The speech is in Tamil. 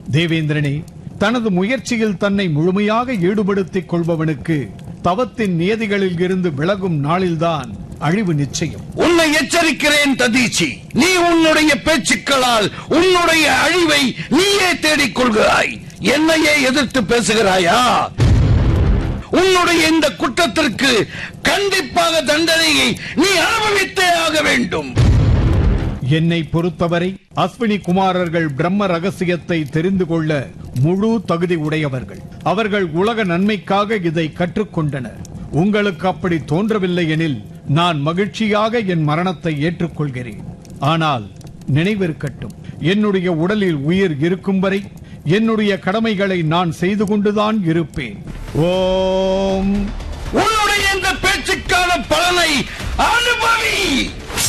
தேவேந்திரனே தனது முயற்சியில் தன்னை முழுமையாக ஈடுபடுத்திக் கொள்பவனுக்கு தவத்தின் நியதிகளில் இருந்து விலகும் நாளில்தான் அழிவு நிச்சயம் உன்னை எச்சரிக்கிறேன் ததீச்சி நீ உன்னுடைய பேச்சுக்களால் உன்னுடைய அழிவை நீயே தேடிக் கொள்கிறாய் என்னையே எதிர்த்து பேசுகிறாயா உன்னுடைய இந்த குற்றத்திற்கு கண்டிப்பாக தண்டனையை நீ அனுபவித்தே ஆக வேண்டும் என்னை பொறுத்தவரை அஸ்வினி குமாரர்கள் பிரம்ம ரகசியத்தை தெரிந்து கொள்ள முழு தகுதி உடையவர்கள் அவர்கள் உலக நன்மைக்காக இதை கற்றுக்கொண்டனர் உங்களுக்கு அப்படி தோன்றவில்லை எனில் நான் மகிழ்ச்சியாக என் மரணத்தை ஏற்றுக்கொள்கிறேன் ஆனால் நினைவிருக்கட்டும் என்னுடைய உடலில் உயிர் இருக்கும் வரை என்னுடைய கடமைகளை நான் செய்து கொண்டுதான் இருப்பேன் ஓம் உன்னுடைய இந்த பேச்சுக்கான பலனை அனுபவி